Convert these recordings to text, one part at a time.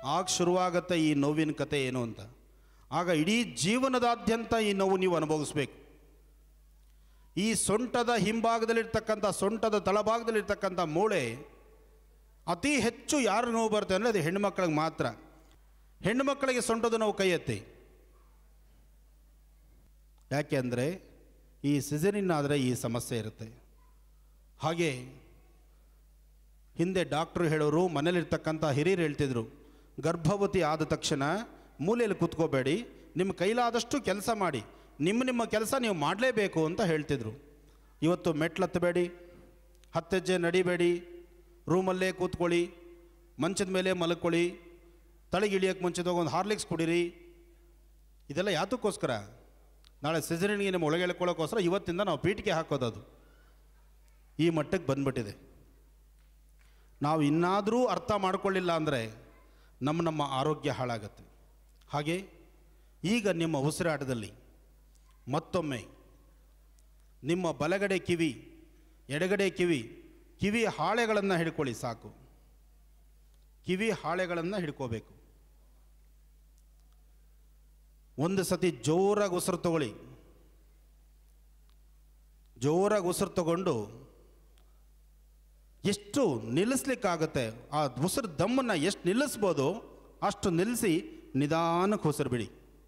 ಆಗ ಶುರುವಾಗತ್ತೆ ಈ ನೋವಿನ ಕತೆ ಏನು ಅಂತ ಆಗ ಇಡೀ ಜೀವನದಾದ್ಯಂತ ಈ ನೋವು ನೀವು ಅನುಭವಿಸ್ಬೇಕು ಈ ಸೊಂಟದ ಹಿಂಭಾಗದಲ್ಲಿರ್ತಕ್ಕಂಥ ಸೊಂಟದ ತಳಭಾಗದಲ್ಲಿರ್ತಕ್ಕಂಥ ಮೂಳೆ ಅತಿ ಹೆಚ್ಚು ಯಾರು ನೋವು ಬರುತ್ತೆ ಅಂದರೆ ಅದು ಹೆಣ್ಣುಮಕ್ಕಳಿಗೆ ಮಾತ್ರ ಹೆಣ್ಣುಮಕ್ಕಳಿಗೆ ಸೊಂಟದ ನೋವು ಕೈ ಎತ್ತಿ ಯಾಕೆ ಅಂದರೆ ಈ ಸಿಸರಿನ್ ಆದರೆ ಈ ಸಮಸ್ಯೆ ಇರುತ್ತೆ ಹಾಗೆ ಹಿಂದೆ ಡಾಕ್ಟ್ರು ಹೇಳೋರು ಮನೇಲಿರ್ತಕ್ಕಂಥ ಹಿರಿಯರು ಹೇಳ್ತಿದ್ರು ಗರ್ಭವತಿ ಆದ ತಕ್ಷಣ ಮೂಲೆಯಲ್ಲಿ ಕೂತ್ಕೋಬೇಡಿ ನಿಮ್ಮ ಕೈಲಾದಷ್ಟು ಕೆಲಸ ಮಾಡಿ ನಿಮ್ಮ ನಿಮ್ಮ ಕೆಲಸ ನೀವು ಮಾಡಲೇಬೇಕು ಅಂತ ಹೇಳ್ತಿದ್ರು ಇವತ್ತು ಮೆಟ್ಲತ್ತಬೇಡಿ ಹತ್ತೆಜ್ಜೆ ನಡಿಬೇಡಿ ರೂಮಲ್ಲೇ ಕೂತ್ಕೊಳ್ಳಿ ಮಂಚದ ಮೇಲೆ ಮಲ್ಕೊಳ್ಳಿ ತಲೆಗೆ ಇಳಿಯೋಕ್ಕೆ ಮುಂಚಿದಾಗ ಒಂದು ಹಾರ್ಲಿಕ್ಸ್ ಕುಡೀರಿ ಇದೆಲ್ಲ ಯಾತಕ್ಕೋಸ್ಕರ ನಾಳೆ ಸಿಸರಿನ್ಗೆ ನಿಮ್ಮ ಒಳಗೆ ಎಳ್ಕೊಳ್ಳೋಕ್ಕೋಸ್ಕರ ಇವತ್ತಿಂದ ನಾವು ಪೀಠಿಗೆ ಹಾಕೋದು ಅದು ಈ ಮಟ್ಟಕ್ಕೆ ಬಂದ್ಬಿಟ್ಟಿದೆ ನಾವು ಇನ್ನಾದರೂ ಅರ್ಥ ಮಾಡ್ಕೊಳ್ಳಿಲ್ಲ ಅಂದರೆ ನಮ್ಮ ನಮ್ಮ ಆರೋಗ್ಯ ಹಾಳಾಗತ್ತೆ ಹಾಗೆ ಈಗ ನಿಮ್ಮ ಉಸಿರಾಟದಲ್ಲಿ ಮತ್ತೊಮ್ಮೆ ನಿಮ್ಮ ಬಲಗಡೆ ಕಿವಿ ಎಡಗಡೆ ಕಿವಿ ಕಿವಿ ಹಾಳೆಗಳನ್ನು ಹಿಡ್ಕೊಳ್ಳಿ ಸಾಕು ಕಿವಿ ಹಾಳೆಗಳನ್ನು ಹಿಡ್ಕೋಬೇಕು ಒಂದು ಸತಿ ಜೋರಾಗಿ ಉಸಿರು ತಗೊಳ್ಳಿ ಜೋರಾಗಿ ಉಸಿರು ತಗೊಂಡು ಎಷ್ಟು ನಿಲ್ಲಿಸ್ಲಿಕ್ಕಾಗತ್ತೆ ಆ ಉಸಿರು ದಮ್ಮನ್ನು ಎಷ್ಟು ನಿಲ್ಲಿಸ್ಬೋದು ಅಷ್ಟು ನಿಲ್ಲಿಸಿ ನಿಧಾನಕ್ಕೆ ಉಸಿರು ಬಿಡಿ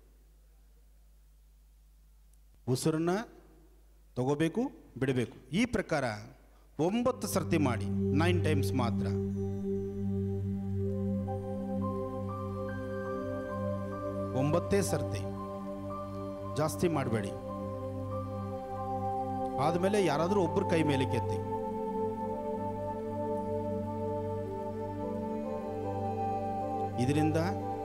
ಉಸಿರನ್ನ ತಗೋಬೇಕು ಬಿಡಬೇಕು ಈ ಪ್ರಕಾರ ಒಂಬತ್ತು ಸರ್ತಿ ಮಾಡಿ ನೈನ್ ಟೈಮ್ಸ್ ಮಾತ್ರ ಒಂಬತ್ತೇ ಸರ್ತಿ ಜಾಸ್ತಿ ಮಾಡಬೇಡಿ ಆದಮೇಲೆ ಯಾರಾದರೂ ಒಬ್ಬರು ಕೈ ಮೇಲೆ ಕೆತ್ತಿ ಇದರಿಂದ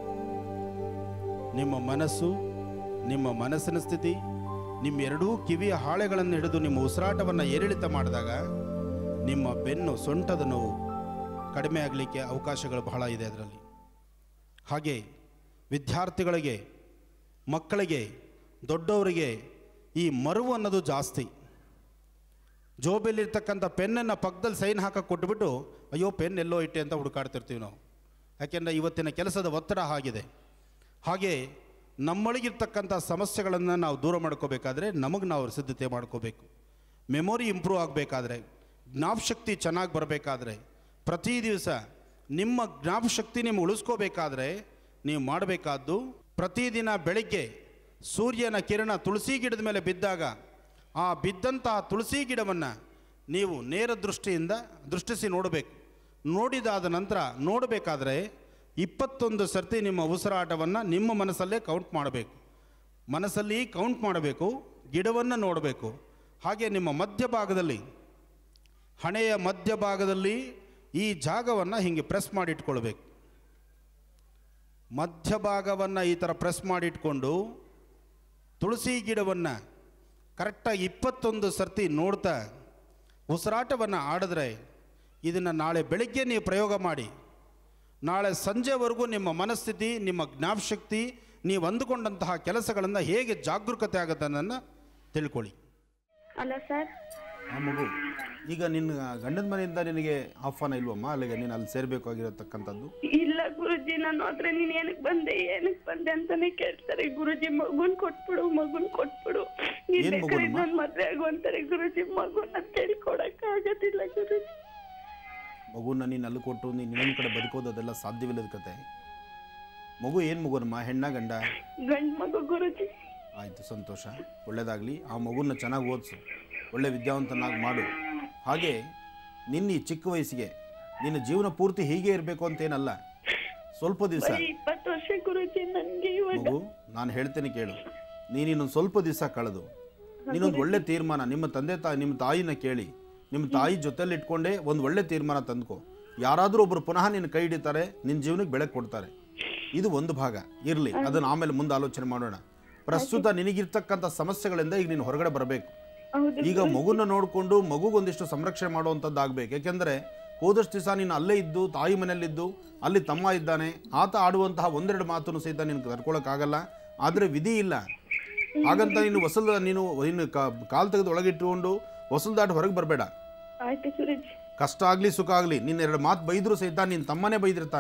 ನಿಮ್ಮ ಮನಸ್ಸು ನಿಮ್ಮ ಮನಸ್ಸಿನ ಸ್ಥಿತಿ ನಿಮ್ಮ ಎರಡೂ ಕಿವಿಯ ಹಾಳೆಗಳನ್ನು ಹಿಡಿದು ನಿಮ್ಮ ಉಸಿರಾಟವನ್ನು ಏರಿಳಿತ ಮಾಡಿದಾಗ ನಿಮ್ಮ ಬೆನ್ನು ಸೊಂಟದ ನೋವು ಕಡಿಮೆ ಆಗಲಿಕ್ಕೆ ಅವಕಾಶಗಳು ಬಹಳ ಇದೆ ಅದರಲ್ಲಿ ಹಾಗೆ ವಿದ್ಯಾರ್ಥಿಗಳಿಗೆ ಮಕ್ಕಳಿಗೆ ದೊಡ್ಡವರಿಗೆ ಈ ಮರುವು ಅನ್ನೋದು ಜಾಸ್ತಿ ಜೋಬಲ್ಲಿರ್ತಕ್ಕಂಥ ಪೆನ್ನನ್ನು ಪಕ್ಕದಲ್ಲಿ ಸೈನ್ ಹಾಕಕ್ಕೆ ಕೊಟ್ಬಿಟ್ಟು ಅಯ್ಯೋ ಪೆನ್ ಎಲ್ಲೋ ಇಟ್ಟೆ ಅಂತ ಹುಡುಕಾಡ್ತಿರ್ತೀವಿ ನಾವು ಯಾಕೆಂದರೆ ಇವತ್ತಿನ ಕೆಲಸದ ಒತ್ತಡ ಆಗಿದೆ ಹಾಗೆ ನಮ್ಮೊಳಗಿರ್ತಕ್ಕಂಥ ಸಮಸ್ಯೆಗಳನ್ನು ನಾವು ದೂರ ಮಾಡ್ಕೋಬೇಕಾದ್ರೆ ನಮಗೆ ನಾವು ಸಿದ್ಧತೆ ಮಾಡ್ಕೋಬೇಕು ಮೆಮೊರಿ ಇಂಪ್ರೂವ್ ಆಗಬೇಕಾದ್ರೆ ಜ್ಞಾಪಶಕ್ತಿ ಚೆನ್ನಾಗಿ ಬರಬೇಕಾದ್ರೆ ಪ್ರತಿ ದಿವಸ ನಿಮ್ಮ ಜ್ಞಾಪಶಕ್ತಿ ನೀವು ಉಳಿಸ್ಕೋಬೇಕಾದ್ರೆ ನೀವು ಮಾಡಬೇಕಾದ್ದು ಪ್ರತಿದಿನ ಬೆಳಿಗ್ಗೆ ಸೂರ್ಯನ ಕಿರಣ ತುಳಸಿ ಗಿಡದ ಮೇಲೆ ಬಿದ್ದಾಗ ಆ ಬಿದ್ದಂತಹ ತುಳಸಿ ಗಿಡವನ್ನು ನೀವು ನೇರ ದೃಷ್ಟಿಯಿಂದ ದೃಷ್ಟಿಸಿ ನೋಡಬೇಕು ನೋಡಿದಾದ ನಂತರ ನೋಡಬೇಕಾದ್ರೆ ಇಪ್ಪತ್ತೊಂದು ಸರ್ತಿ ನಿಮ್ಮ ಉಸಿರಾಟವನ್ನು ನಿಮ್ಮ ಮನಸ್ಸಲ್ಲೇ ಕೌಂಟ್ ಮಾಡಬೇಕು ಮನಸ್ಸಲ್ಲಿ ಕೌಂಟ್ ಮಾಡಬೇಕು ಗಿಡವನ್ನು ನೋಡಬೇಕು ಹಾಗೆ ನಿಮ್ಮ ಮಧ್ಯಭಾಗದಲ್ಲಿ ಹಣೆಯ ಮಧ್ಯಭಾಗದಲ್ಲಿ ಈ ಜಾಗವನ್ನು ಹೀಗೆ ಪ್ರೆಸ್ ಮಾಡಿಟ್ಕೊಳ್ಬೇಕು ಮಧ್ಯಭಾಗವನ್ನು ಈ ಥರ ಪ್ರೆಸ್ ಮಾಡಿಟ್ಕೊಂಡು ತುಳಸಿ ಗಿಡವನ್ನು ಕರೆಕ್ಟಾಗಿ ಇಪ್ಪತ್ತೊಂದು ಸರ್ತಿ ನೋಡ್ತಾ ಉಸಿರಾಟವನ್ನು ಆಡಿದ್ರೆ ಇದನ್ನು ನಾಳೆ ಬೆಳಗ್ಗೆ ನೀವು ಪ್ರಯೋಗ ಮಾಡಿ ನಾಳೆ ಸಂಜೆವರೆಗೂ ನಿಮ್ಮ ಮನಸ್ಥಿತಿ ನಿಮ್ಮ ಜ್ಞಾಪಶಕ್ತಿ ನೀವು ಅಂದುಕೊಂಡಂತಹ ಕೆಲಸಗಳನ್ನು ಹೇಗೆ ಜಾಗರೂಕತೆ ಆಗುತ್ತೆ ಅನ್ನೋದನ್ನು ತಿಳ್ಕೊಳ್ಳಿ ಅಲ್ಲ ಸರ್ ಆ ಮಗು ಈಗ ನಿನ್ನ ಗಂಡನ ಮನೆಯಿಂದ ನಿನಗೆ ಆಹ್ವಾನ ಇಲ್ವಮ್ಮ ಅಲ್ಲಿಗೆ ನೀನು ಅಲ್ಲಿ ಸೇರಬೇಕಾಗಿರತಕ್ಕಂಥದ್ದು ಇಲ್ಲ ಗುರುಜಿ ನಾನು ಆದ್ರೆ ನೀನ್ ಏನಕ್ ಬಂದೆ ಏನಕ್ ಬಂದೆ ಅಂತಾನೆ ಕೇಳ್ತಾರೆ ಗುರುಜಿ ಮಗುನ್ ಕೊಟ್ಬಿಡು ಮಗುನ್ ಕೊಟ್ಬಿಡು ನೀನ್ ಏನ್ ಬೇಕಾದ್ರೆ ಮಗುನಮ್ಮ? ನನ್ ಮದ್ವೆ ಆಗು ಅಂತಾರೆ ಗುರುಜಿ ಮಗುನ್ ಅಂತ ಹೇಳ್ಕೊಡಕ್ ಆಗೋದಿಲ್ಲ ಗುರುಜಿ ಮಗುನ ನೀನು ಅಲ್ಲಿ ಕೊಟ್ಟು ನೀನು ಇನ್ನೊಂದು ಕಡೆ ಬದುಕೋದು ಅದೆಲ್ಲ ಸಾಧ್ಯವಿಲ್ಲದ ಕತೆ ಮಗು ಏನು ಮಗುನಮ್ಮ ಹೆಣ್ಣ ಗಂಡ ಗಂಡ್ ಮಗು ಗುರುಜಿ ಆಯಿತು ಸಂತೋಷ ಒಳ್ಳೆಯದಾಗಲಿ ಆ ಮಗುನ ಚೆನ್ನಾಗಿ ಓದಿಸು ಒಳ್ಳೆ ವಿದ್ಯಾವಂತನಾಗಿ ಮಾಡು ಹಾಗೆ ನಿನ್ನ ಈ ಚಿಕ್ಕ ವಯಸ್ಸಿಗೆ ನಿನ್ನ ಜೀವನ ಪೂರ್ತಿ ಹೀಗೆ ಇರಬೇಕು ಅಂತೇನಲ್ಲ ಸ್ವಲ್ಪ ದಿವಸ ಬರೀ ಇಪ್ಪತ್ತು ವರ್ಷ ಗುರುಜಿ ನನ್ಗೆ ಇವಾಗ ಮಗು ನಾನು ಹೇಳ್ತೇನೆ ಕೇಳು ನೀನು ಇನ್ನೊಂದು ಸ್ವಲ್ಪ ದಿವಸ ಕಳೆದು ನೀನೊಂದು ಒಳ್ಳೆ ತೀರ್ಮಾನ ನಿಮ್ಮ ತಂದೆ ತಾಯಿ ನಿಮ್ಮ ತಾಯಿನ ಕೇಳಿ ನಿಮ್ಮ ತಾಯಿ ಜೊತೆಲಿ ಇಟ್ಕೊಂಡೇ ಒಂದು ಒಳ್ಳೆ ತೀರ್ಮಾನ ತಂದ್ಕೊ ಯಾರಾದರೂ ಒಬ್ಬರು ಪುನಃ ನಿನ್ನ ಕೈ ಹಿಡಿತಾರೆ ನಿನ್ನ ಜೀವನಕ್ಕೆ ಬೆಳಕು ಕೊಡ್ತಾರೆ ಇದು ಒಂದು ಭಾಗ ಇರಲಿ ಅದನ್ನು ಆಮೇಲೆ ಮುಂದೆ ಆಲೋಚನೆ ಮಾಡೋಣ ಪ್ರಸ್ತುತ ನಿನಗಿರ್ತಕ್ಕಂಥ ಸಮಸ್ಯೆಗಳಿಂದ ಈಗ ನೀನು ಹೊರಗಡೆ ಬರಬೇಕು ಹೌದು ಈಗ ಮಗುನ ನೋಡಿಕೊಂಡು ಮಗುಗೊಂದಿಷ್ಟು ಸಂರಕ್ಷಣೆ ಮಾಡುವಂಥದ್ದು ಆಗ್ಬೇಕು ಯಾಕೆಂದರೆ ಹೋದಷ್ಟು ದಿವಸ ನೀನು ಅಲ್ಲೇ ಇದ್ದು ತಾಯಿ ಮನೆಯಲ್ಲಿದ್ದು ಅಲ್ಲಿ ತಮ್ಮ ಇದ್ದಾನೆ ಆತ ಆಡುವಂತಹ ಒಂದೆರಡು ಮಾತನ್ನು ಸಹಿತ ನೀನು ತಡ್ಕೊಳಕ್ಕಾಗಲ್ಲ ಆದರೆ ವಿಧಿ ಇಲ್ಲ ಹಾಗಂತ ನೀನು ಹೊಸಲ್ ನೀನು ನೀನು ಕಾಲು ತೆಗೆದು ಒಳಗಿಟ್ಟುಕೊಂಡು ಹೊಸಲ್ದಾಟ ಹೊರಗೆ ಬರಬೇಡ ಆಯ್ತು ಗುರುಜಿ ಕಷ್ಟ ಆಗಲಿ ಸುಖ ಆಗಲಿ ನಿನ್ನ ಎರಡು ಮಾತು ಬೈದರೂ ಸಹಿತ ನಿನ್ನ ತಮ್ಮನೇ ಬೈದಿರ್ತಾನೆ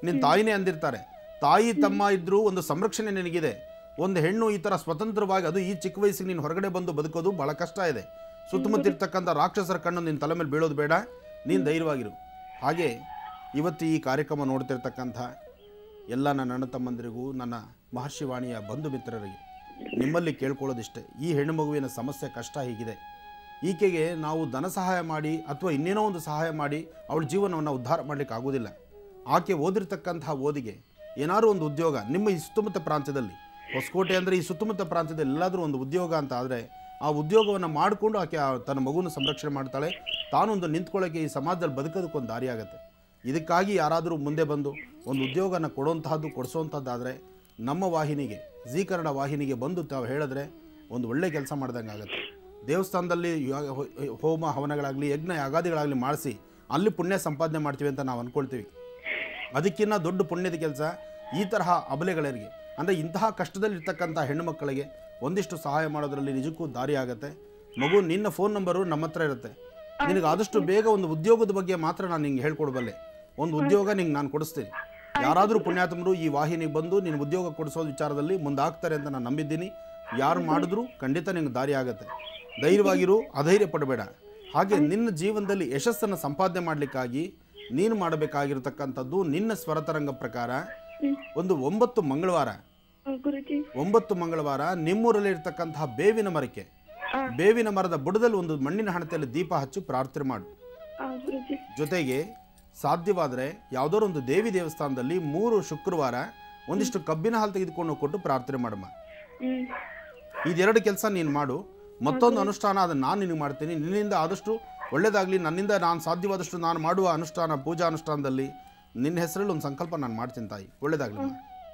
ನಿನ್ನ ತಾಯಿನೇ ಅಂದಿರ್ತಾರೆ ತಾಯಿ ತಮ್ಮ ಇದ್ರೂ ಒಂದು ಸಂರಕ್ಷಣೆ ನಿನಗಿದೆ ಒಂದು ಹೆಣ್ಣು ಈ ಥರ ಸ್ವತಂತ್ರವಾಗಿ ಅದು ಈ ಚಿಕ್ಕ ವಯಸ್ಸಿಗೆ ನೀನು ಹೊರಗಡೆ ಬಂದು ಬದುಕೋದು ಬಹಳ ಕಷ್ಟ ಇದೆ ಸುತ್ತಮುತ್ತ ಇರ್ತಕ್ಕಂಥ ರಾಕ್ಷಸರ ಕಣ್ಣು ನಿನ್ನ ತಲೆ ಮೇಲೆ ಬೀಳೋದು ಬೇಡ ನೀನು ಧೈರ್ಯವಾಗಿರು ಹಾಗೆ ಇವತ್ತು ಈ ಕಾರ್ಯಕ್ರಮ ನೋಡ್ತಿರ್ತಕ್ಕಂಥ ಎಲ್ಲ ನನ್ನ ಅಣ್ಣ ತಮ್ಮಂದಿರಿಗೂ ನನ್ನ ಮಹರ್ಷಿವಾಣಿಯ ಬಂಧು ಮಿತ್ರರಿಗೆ ನಿಮ್ಮಲ್ಲಿ ಕೇಳ್ಕೊಳ್ಳೋದಿಷ್ಟೇ ಈ ಹೆಣ್ಣು ಮಗುವಿನ ಸಮಸ್ಯೆ ಕಷ್ಟ ಹೀಗಿದೆ ಈಕೆಗೆ ನಾವು ಧನ ಸಹಾಯ ಮಾಡಿ ಅಥವಾ ಇನ್ನೇನೋ ಒಂದು ಸಹಾಯ ಮಾಡಿ ಅವಳ ಜೀವನವನ್ನು ಉದ್ಧಾರ ಮಾಡಲಿಕ್ಕೆ ಆಗೋದಿಲ್ಲ ಆಕೆ ಓದಿರ್ತಕ್ಕಂತಹ ಓದಿಗೆ ಏನಾದರೂ ಒಂದು ಉದ್ಯೋಗ ನಿಮ್ಮ ಈ ಸುತ್ತಮುತ್ತ ಪ್ರಾಂತ್ಯದಲ್ಲಿ ಹೊಸಕೋಟೆ ಅಂದರೆ ಈ ಸುತ್ತಮುತ್ತ ಪ್ರಾಂತ್ಯದಲ್ಲಿ ಎಲ್ಲಾದರೂ ಒಂದು ಉದ್ಯೋಗ ಅಂತ ಆದರೆ ಆ ಉದ್ಯೋಗವನ್ನು ಮಾಡಿಕೊಂಡು ಆಕೆ ಆ ತನ್ನ ಮಗುನ ಸಂರಕ್ಷಣೆ ಮಾಡ್ತಾಳೆ ತಾನೊಂದು ನಿಂತ್ಕೊಳ್ಳೋಕೆ ಈ ಸಮಾಜದಲ್ಲಿ ಬದುಕೋದಕ್ಕೊಂದು ದಾರಿ ಆಗುತ್ತೆ ಇದಕ್ಕಾಗಿ ಯಾರಾದರೂ ಮುಂದೆ ಬಂದು ಒಂದು ಉದ್ಯೋಗನ ಕೊಡುವಂತಹದ್ದು ಕೊಡಿಸುವಂಥದ್ದಾದರೆ ನಮ್ಮ ವಾಹಿನಿಗೆ ಜೀ ಕನ್ನಡ ವಾಹಿನಿಗೆ ಬಂದು ತಾವು ಹೇಳಿದ್ರೆ ಒಂದು ಒಳ್ಳೆ ಕೆಲಸ ಮಾಡ್ದಂಗೆ ಆಗುತ್ತೆ ದೇವಸ್ಥಾನದಲ್ಲಿ ಯಾ- ಹೋ- ಹೋಮ ಹವನಗಳಾಗಲಿ ಯಜ್ಞ ಯಾಗಾದಿಗಳಾಗಲಿ ಮಾಡಿಸಿ ಅಲ್ಲಿ ಪುಣ್ಯ ಸಂಪಾದನೆ ಮಾಡ್ತೀವಿ ಅಂತ ನಾವು ಅಂದ್ಕೊಳ್ತೀವಿ ಅದಕ್ಕಿಂತ ದೊಡ್ಡ ಪುಣ್ಯದ ಕೆಲಸ ಈ ತರಹ ಅಬಲೆಗಳಿಗೆ ಅಂದರೆ ಇಂತಹ ಕಷ್ಟದಲ್ಲಿರ್ತಕ್ಕಂಥ ಹೆಣ್ಣು ಮಕ್ಕಳಿಗೆ ಒಂದಿಷ್ಟು ಸಹಾಯ ಮಾಡೋದ್ರಲ್ಲಿ ನಿಜಕ್ಕೂ ದಾರಿ ಆಗುತ್ತೆ ಮಗು ನಿನ್ನ ಫೋನ್ ನಂಬರು ನಮ್ಮ ಹತ್ರ ಇರುತ್ತೆ ನಿನಗೆ ಆದಷ್ಟು ಬೇಗ ಒಂದು ಉದ್ಯೋಗದ ಬಗ್ಗೆ ಮಾತ್ರ ನಾನು ನಿಂಗೆ ಹೇಳ್ಕೊಡ್ಬಲ್ಲೆ ಒಂದು ಉದ್ಯೋಗ ನಿಂಗೆ ನಾನು ಕೊಡಿಸ್ತೀನಿ ಯಾರಾದರೂ ಪುಣ್ಯಾತ್ಮರು ಈ ವಾಹಿನಿಗೆ ಬಂದು ನಿನ್ನ ಉದ್ಯೋಗ ಕೊಡಿಸೋ ವಿಚಾರದಲ್ಲಿ ಮುಂದಾಗ್ತಾರೆ ಅಂತ ನಾನು ನಂಬಿದ್ದೀನಿ ಯಾರು ಮಾಡಿದ್ರು ಖಂಡಿತ ನಿಂಗೆ ದಾರಿ ಆಗುತ್ತೆ ಧೈರ್ಯವಾಗಿರು ಅಧೈರ್ಯ ಪಡಬೇಡ ಹಾಗೆ ನಿನ್ನ ಜೀವನದಲ್ಲಿ ಯಶಸ್ಸನ್ನು ಸಂಪಾದನೆ ಮಾಡಲಿಕ್ಕಾಗಿ ನೀನು ಮಾಡಬೇಕಾಗಿರ್ತಕ್ಕಂಥದ್ದು ನಿನ್ನ ಸ್ವರತರಂಗ ಪ್ರಕಾರ ಒಂದು ಒಂಬತ್ತು ಮಂಗಳವಾರ ಆ, ಗುರುಜಿ ಒಂಬತ್ತು ಮಂಗಳವಾರ ನಿಮ್ಮೂರಲ್ಲಿ ಇರ್ತಕ್ಕಂತಹ ಬೇವಿನ ಮರಕ್ಕೆ ಆ. ಬೇವಿನ ಮರದ ಬುಡದಲ್ಲಿ ಒಂದು ಮಣ್ಣಿನ ಹಣತೆಯಲ್ಲಿ ದೀಪ ಹಚ್ಚಿ ಪ್ರಾರ್ಥನೆ ಮಾಡು ಆ, ಗುರುಜಿ ಜೊತೆಗೆ ಸಾಧ್ಯವಾದರೆ ಯಾವುದಾದ್ರು ಒಂದು ದೇವಿ ದೇವಸ್ಥಾನದಲ್ಲಿ ಮೂರು ಶುಕ್ರವಾರ ಒಂದಿಷ್ಟು ಕಬ್ಬಿನ ಹಾಲು ತೆಗೆದುಕೊಂಡು ಕೊಟ್ಟು ಪ್ರಾರ್ಥನೆ ಮಾಡಮ್ಮ ಹ್ಮ್ ಇದೆರಡು ಕೆಲಸ ನೀನು ಮಾಡು ಮತ್ತೊಂದು ಅನುಷ್ಠಾನ ಅದನ್ನು ನಾನು ನಿನಗೆ ಮಾಡ್ತೀನಿ ನಿನ್ನಿಂದ ಆದಷ್ಟು ಒಳ್ಳೇದಾಗಲಿ ನನ್ನಿಂದ ನಾನು ಸಾಧ್ಯವಾದಷ್ಟು ನಾನು ಮಾಡುವ ಅನುಷ್ಠಾನ ಪೂಜಾ ಅನುಷ್ಠಾನದಲ್ಲಿ ನಿನ್ನ ಹೆಸರಲ್ಲಿ ಒಂದು ಸಂಕಲ್ಪ ನಾನು ಮಾಡ್ತೀನಿ ತಾಯಿ ಒಳ್ಳೇದಾಗಲಿ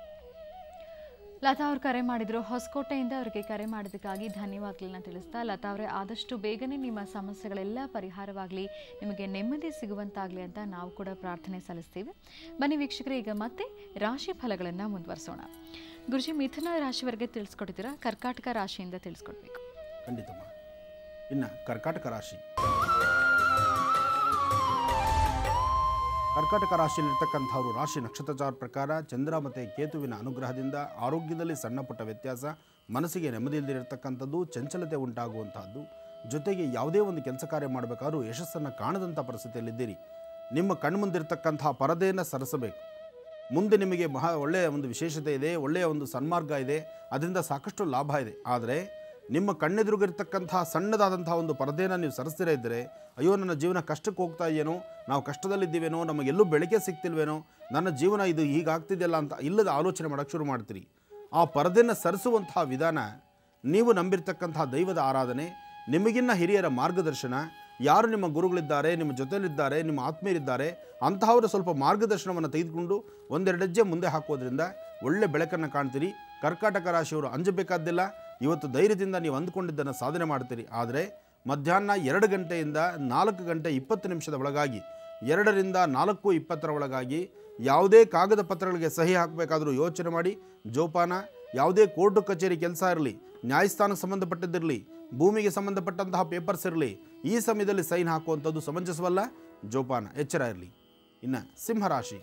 ಲತಾ ಅವ್ರು ಕರೆ ಮಾಡಿದ್ರು ಹೊಸಕೋಟೆಯಿಂದ ಅವರಿಗೆ ಕರೆ ಮಾಡಿದ್ದಕ್ಕಾಗಿ ಧನ್ಯವಾದಗಳನ್ನ ತಿಳಿಸ್ತಾ ಲತಾ ಅವರೇ ಆದಷ್ಟು ಬೇಗನೆ ನಿಮ್ಮ ಸಮಸ್ಯೆಗಳೆಲ್ಲ ಪರಿಹಾರವಾಗಲಿ ನಿಮಗೆ ನೆಮ್ಮದಿ ಸಿಗುವಂತಾಗಲಿ ಅಂತ ನಾವು ಕೂಡ ಪ್ರಾರ್ಥನೆ ಸಲ್ಲಿಸ್ತೀವಿ ಬನ್ನಿ ವೀಕ್ಷಕರೇ ಈಗ ಮತ್ತೆ ರಾಶಿ ಫಲಗಳನ್ನು ಮುಂದುವರಿಸೋಣ ಗುರುಜಿ ಮಿಥುನ ರಾಶಿವರೆಗೆ ತಿಳಿಸ್ಕೊಟ್ಟಿದ್ದೀರಾ ಕರ್ಕಾಟಕ ರಾಶಿಯಿಂದ ತಿಳಿಸ್ಕೊಡ್ಬೇಕು ಖಂಡಿತಮ್ಮ ಇನ್ನು ಕರ್ಕಾಟಕ ರಾಶಿ ಕರ್ಕಾಟಕ ರಾಶಿಯಲ್ಲಿರ್ತಕ್ಕಂಥವ್ರು ರಾಶಿ ನಕ್ಷತ್ರಚಾರ ಪ್ರಕಾರ ಚಂದ್ರ ಮತ್ತು ಕೇತುವಿನ ಅನುಗ್ರಹದಿಂದ ಆರೋಗ್ಯದಲ್ಲಿ ಸಣ್ಣ ಪುಟ್ಟ ವ್ಯತ್ಯಾಸ ಮನಸ್ಸಿಗೆ ನೆಮ್ಮದಿ ಇಲ್ಲದಿರತಕ್ಕಂಥದ್ದು ಚಂಚಲತೆ ಉಂಟಾಗುವಂತಹದ್ದು ಜೊತೆಗೆ ಯಾವುದೇ ಒಂದು ಕೆಲಸ ಕಾರ್ಯ ಮಾಡಬೇಕಾದ್ರೂ ಯಶಸ್ಸನ್ನು ಕಾಣದಂಥ ಪರಿಸ್ಥಿತಿಯಲ್ಲಿದ್ದೀರಿ ನಿಮ್ಮ ಕಣ್ಮುಂದಿರ್ತಕ್ಕಂತಹ ಪರದೆಯನ್ನು ಸರಿಸಬೇಕು ಮುಂದೆ ನಿಮಗೆ ಮಹಾ ಒಳ್ಳೆಯ ಒಂದು ವಿಶೇಷತೆ ಇದೆ ಒಳ್ಳೆಯ ಒಂದು ಸನ್ಮಾರ್ಗ ಇದೆ ಅದರಿಂದ ಸಾಕಷ್ಟು ಲಾಭ ಇದೆ ಆದರೆ ನಿಮ್ಮ ಕಣ್ಣೆದುರುಗಿರ್ತಕ್ಕಂತಹ ಸಣ್ಣದಾದಂತಹ ಒಂದು ಪರದೆಯನ್ನು ನೀವು ಸರಿಸ್ತಿರ ಇದ್ದರೆ ಅಯ್ಯೋ ನನ್ನ ಜೀವನ ಕಷ್ಟಕ್ಕೆ ಹೋಗ್ತಾ ಇದೆಯೇನೋ ನಾವು ಕಷ್ಟದಲ್ಲಿದ್ದೀವೇನೋ ನಮಗೆಲ್ಲೂ ಬೆಳಕೆ ಸಿಗ್ತಿಲ್ವೇನೋ ನನ್ನ ಜೀವನ ಇದು ಹೀಗಾಗ್ತಿದೆಯಲ್ಲ ಅಂತ ಇಲ್ಲದ ಆಲೋಚನೆ ಮಾಡೋಕ್ಕೆ ಶುರು ಮಾಡ್ತೀರಿ ಆ ಪರದೆಯನ್ನು ಸರಿಸುವಂತಹ ವಿಧಾನ ನೀವು ನಂಬಿರ್ತಕ್ಕಂತಹ ದೈವದ ಆರಾಧನೆ ನಿಮಗಿನ್ನ ಹಿರಿಯರ ಮಾರ್ಗದರ್ಶನ ಯಾರು ನಿಮ್ಮ ಗುರುಗಳಿದ್ದಾರೆ ನಿಮ್ಮ ಜೊತೆಲಿದ್ದಾರೆ ನಿಮ್ಮ ಆತ್ಮೀಯರಿದ್ದಾರೆ ಅಂತಹವರ ಸ್ವಲ್ಪ ಮಾರ್ಗದರ್ಶನವನ್ನು ತೆಗೆದುಕೊಂಡು ಒಂದೆರಡು ಹೆಜ್ಜೆ ಮುಂದೆ ಹಾಕೋದ್ರಿಂದ ಒಳ್ಳೆ ಬೆಳಕನ್ನು ಕಾಣ್ತೀರಿ ಕರ್ಕಾಟಕ ರಾಶಿಯವರು ಅಂಜಬೇಕಾದ್ದಿಲ್ಲ ಇವತ್ತು ಧೈರ್ಯದಿಂದ ನೀವು ಅಂದ್ಕೊಂಡಿದ್ದನ್ನು ಸಾಧನೆ ಮಾಡ್ತೀರಿ ಆದರೆ ಮಧ್ಯಾಹ್ನ ಎರಡು ಗಂಟೆಯಿಂದ ನಾಲ್ಕು ಗಂಟೆ ಇಪ್ಪತ್ತು ನಿಮಿಷದ ಒಳಗಾಗಿ ಎರಡರಿಂದ ನಾಲ್ಕು ಇಪ್ಪತ್ತರ ಒಳಗಾಗಿ ಯಾವುದೇ ಕಾಗದ ಪತ್ರಗಳಿಗೆ ಸಹಿ ಹಾಕಬೇಕಾದ್ರೂ ಯೋಚನೆ ಮಾಡಿ ಜೋಪಾನ ಯಾವುದೇ ಕೋರ್ಟು ಕಚೇರಿ ಕೆಲಸ ಇರಲಿ ನ್ಯಾಯಸ್ಥಾನಕ್ಕೆ ಸಂಬಂಧಪಟ್ಟದ್ದಿರಲಿ ಭೂಮಿಗೆ ಸಂಬಂಧಪಟ್ಟಂತಹ ಪೇಪರ್ಸ್ ಇರಲಿ ಈ ಸಮಯದಲ್ಲಿ ಸೈನ್ ಹಾಕುವಂಥದ್ದು ಸಮಂಜಸವಲ್ಲ ಜೋಪಾನ ಎಚ್ಚರ ಇರಲಿ ಇನ್ನು ಸಿಂಹರಾಶಿ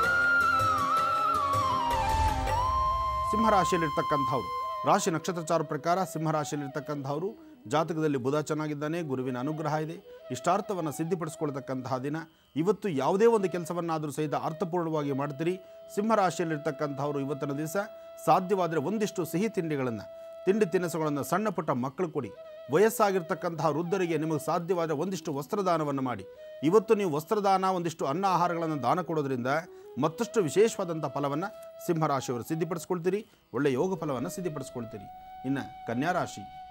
ಸಿಂಹರಾಶಿಯಲ್ಲಿರ್ತಕ್ಕಂಥವ್ರು ರಾಶಿ ನಕ್ಷತ್ರಚಾರ ಪ್ರಕಾರ ಸಿಂಹರಾಶಿಯಲ್ಲಿರ್ತಕ್ಕಂಥವ್ರು ಜಾತಕದಲ್ಲಿ ಬುಧ ಚೆನ್ನಾಗಿದ್ದಾನೆ ಗುರುವಿನ ಅನುಗ್ರಹ ಇದೆ ಇಷ್ಟಾರ್ಥವನ್ನು ಸಿದ್ಧಿಪಡಿಸ್ಕೊಳ್ತಕ್ಕಂತಹ ದಿನ ಇವತ್ತು ಯಾವುದೇ ಒಂದು ಕೆಲಸವನ್ನಾದರೂ ಸಹಿತ ಅರ್ಥಪೂರ್ಣವಾಗಿ ಮಾಡ್ತೀರಿ ಸಿಂಹರಾಶಿಯಲ್ಲಿರ್ತಕ್ಕಂಥವ್ರು ಇವತ್ತಿನ ದಿವಸ ಸಾಧ್ಯವಾದರೆ ಒಂದಿಷ್ಟು ಸಿಹಿ ತಿಂಡಿಗಳನ್ನು ತಿಂಡಿ ತಿನಿಸುಗಳನ್ನು ಸಣ್ಣ ಪುಟ್ಟ ಮಕ್ಕಳು ಕೊಡಿ ವಯಸ್ಸಾಗಿರ್ತಕ್ಕಂತಹ ವೃದ್ಧರಿಗೆ ನಿಮಗೆ ಸಾಧ್ಯವಾದರೆ ಒಂದಿಷ್ಟು ವಸ್ತ್ರದಾನವನ್ನು ಮಾಡಿ ಇವತ್ತು ನೀವು ವಸ್ತ್ರದಾನ ಒಂದಿಷ್ಟು ಅನ್ನ ಆಹಾರಗಳನ್ನು ದಾನ ಕೊಡೋದ್ರಿಂದ ಮತ್ತಷ್ಟು ವಿಶೇಷವಾದಂಥ ಫಲವನ್ನು ಸಿಂಹರಾಶಿಯವರು ಸಿದ್ಧಿಪಡಿಸ್ಕೊಳ್ತೀರಿ ಒಳ್ಳೆಯ ಯೋಗ ಫಲವನ್ನು ಸಿದ್ಧಿಪಡಿಸ್ಕೊಳ್ತೀರಿ ಇನ್ನು ಕನ್ಯಾ ರಾಶಿ